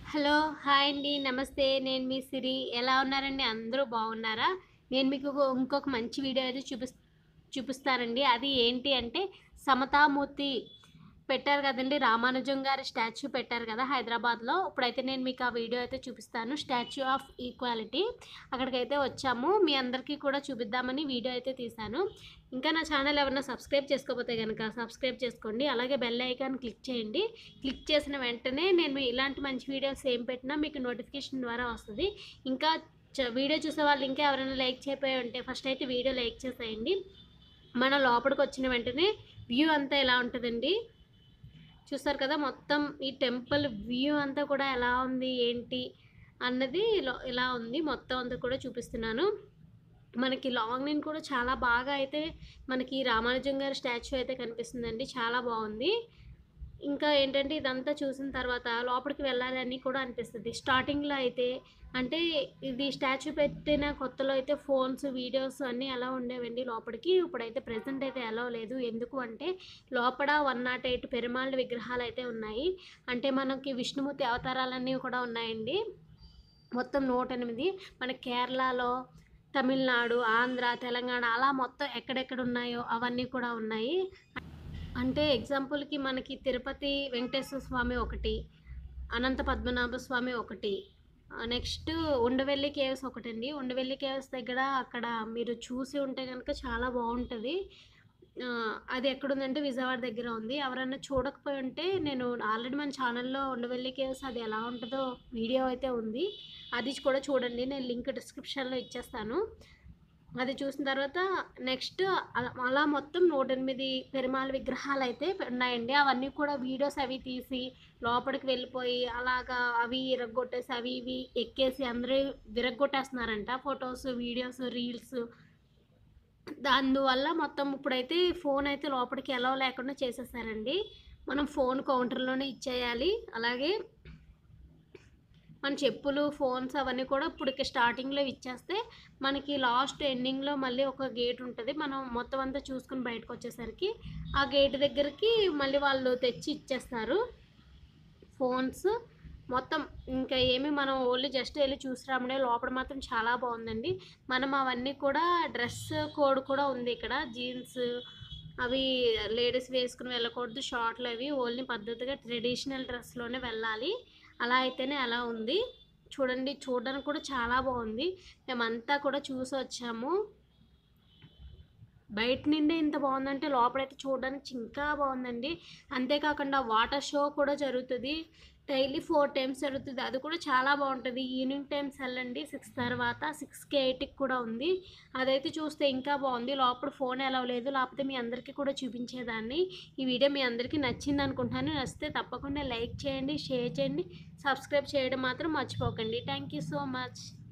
hello hi అండి నమస్తే నేను మీ సిరి ఎలా ఉన్నారండి అందరూ బాగున్నారా నేను మీకు ఒక- ఇంకొక మంచి వీడియో అయితే చూపిస్ చూపిస్తానండి అది ఏంటి అంటే సమతామూర్తి పెట్టారు కదండి రామానుజం గారి స్టాచ్యూ పెట్టారు కదా హైదరాబాద్లో ఇప్పుడైతే నేను మీకు ఆ వీడియో అయితే చూపిస్తాను స్టాచ్యూ ఆఫ్ ఈక్వాలిటీ అక్కడికైతే వచ్చాము మీ అందరికీ కూడా చూపిద్దామని వీడియో అయితే తీశాను ఇంకా నా ఛానల్ ఎవరైనా సబ్స్క్రైబ్ చేసుకోకపోతే కనుక సబ్స్క్రైబ్ చేసుకోండి అలాగే బెల్ ఐకాన్ క్లిక్ చేయండి క్లిక్ చేసిన వెంటనే నేను ఇలాంటి మంచి వీడియోస్ ఏం పెట్టినా మీకు నోటిఫికేషన్ ద్వారా వస్తుంది ఇంకా చ- వీడియో చూసే వాళ్ళు ఇంకా ఎవరైనా లైక్ చేయకపోయి ఉంటే ఫస్ట్ అయితే వీడియో లైక్ చేసేయండి మన లోపలికి వచ్చిన వెంటనే వ్యూ అంతా ఎలా ఉంటుందండి చూస్తారు కదా మొత్తం ఈ టెంపుల్ వ్యూ అంతా కూడా ఎలా ఉంది ఏంటి అన్నది ఇలా- ఇలా ఉంది మొత్తం అంతా కూడా చూపిస్తున్నాను మనకి లాంగ్ నేను కూడా చాలా బాగా అయితే మనకి రామానుజం గారి స్టాచ్యూ అయితే కనిపిస్తుందండి చాలా బాగుంది ఇంకా ఏంటంటే ఇదంతా చూసిన తర్వాత లోపలికి వెళ్ళాలని కూడా అనిపిస్తుంది స్టార్టింగ్లో అయితే అంటే ఇది స్టాచ్యూ పెట్టిన కొత్తలో అయితే ఫోన్స్ వీడియోస్ అన్నీ ఎలా ఉండేవండి లోపలికి ఇప్పుడైతే ప్రజెంట్ అయితే ఎలా లేదు ఎందుకు అంటే లోపల వన్ నాట్ ఎయిట్ పెరుమాళ్ళ విగ్రహాలు అయితే ఉన్నాయి అంటే మనకి విష్ణుమూర్తి అవతారాలన్నీ కూడా ఉన్నాయండి మొత్తం నూట ఎనిమిది మన కేరళలో తమిళనాడు ఆంధ్ర తెలంగాణ అలా మొత్తం ఎక్కడెక్కడ ఉన్నాయో అవన్నీ కూడా ఉన్నాయి అంటే ఎగ్జాంపుల్కి మనకి తిరుపతి వెంకటేశ్వర స్వామి ఒకటి అనంత పద్మనాభ స్వామి ఒకటి నెక్స్ట్ ఉండవెల్లి కేవ్స్ ఒకటండి ఉండవెల్లి కేవ్స్ దగ్గర అక్కడ మీరు చూసి ఉంటే కనుక చాలా బాగుంటుంది ఆ, అది ఎక్కడుందంటే విజయవాడ దగ్గర ఉంది ఎవరైనా చూడకపోయి ఉంటే నేను ఆల్రెడీ మన ఛానల్లో ఉండవెల్లి కేవ్స్ అది ఎలా ఉంటుందో వీడియో అయితే ఉంది అది కూడా చూడండి నేను లింక్ డిస్క్రిప్షన్లో ఇచ్చేస్తాను అది చూసిన తర్వాత నెక్స్ట్ అలా- అలా మొత్తం నూట ఎనిమిది పెరుమాళ విగ్రహాలు అయితే ఉన్నాయండి అవన్నీ కూడా వీడియోస్ అవి తీసి లోపలికి వెళ్ళిపోయి అలాగా అవి ఇరగొట్టేసి అవి ఇవి ఎక్కేసి అందరూ విరగొట్టేస్తున్నారంట ఫొటోస్ వీడియోస్ రీల్స్ అందువల్ల మొత్తం ఇప్పుడైతే ఫోన్ అయితే లోపలికి ఎలా లేకుండా చేసేసారండి మనం ఫోన్ కౌంటర్లోనే ఇచ్చేయాలి అలాగే మన చెప్పులు ఫోన్స్ అవన్నీ కూడా ఇప్పుడు ఇక స్టార్టింగ్లో ఇచ్చేస్తే మనకి లాస్ట్ ఎండింగ్లో మళ్ళీ ఒక గేట్ ఉంటుంది మనం మొత్తం అంతా చూసుకుని బయటకు వచ్చేసరికి ఆ గేట్ దగ్గరికి మళ్ళీ వాళ్ళు తెచ్చి ఇచ్చేస్తారు ఫోన్స్ మొత్తం ఇంకా ఏమి మనం ఓన్లీ జస్ట్ వెళ్ళి చూసి రామడే లోపల మాత్రం చాలా బాగుందండి మనం అవన్నీ కూడా డ్రెస్ కోడ్ కూడా ఉంది ఇక్కడ జీన్స్ అవి లేడీస్ వేసుకుని వెళ్ళకూడదు షార్ట్లు అవి ఓన్లీ పద్ధతిగా ట్రెడిషనల్ డ్రెస్లోనే వెళ్ళాలి అలా అయితేనే అలా ఉంది చూడండి చూడడానికి కూడా చాలా బాగుంది మేమంతా కూడా చూసి వచ్చాము బయట నుండి ఇంత బాగుందంటే లోపలైతే చూడడానికి ఇంకా బాగుందండి అంతేకాకుండా వాటర్ షో కూడా జరుగుతుంది డైలీ ఫోర్ టైమ్స్ జరుగుతుంది అది కూడా చాలా బాగుంటుంది ఈవినింగ్ టైమ్స్ వెళ్ళండి సిక్స్ తర్వాత సిక్స్కి ఎయిట్కి కూడా ఉంది అదైతే చూస్తే ఇంకా బాగుంది లోపల ఫోన్ ఎలా లేదు లేకపోతే మీ అందరికీ కూడా చూపించేదాన్ని ఈ వీడియో మీ అందరికీ నచ్చింది అనుకుంటున్నాను నచ్చితే తప్పకుండా లైక్ చేయండి షేర్ చేయండి సబ్స్క్రైబ్ చేయడం మాత్రం మర్చిపోకండి థ్యాంక్ యూ సో మచ్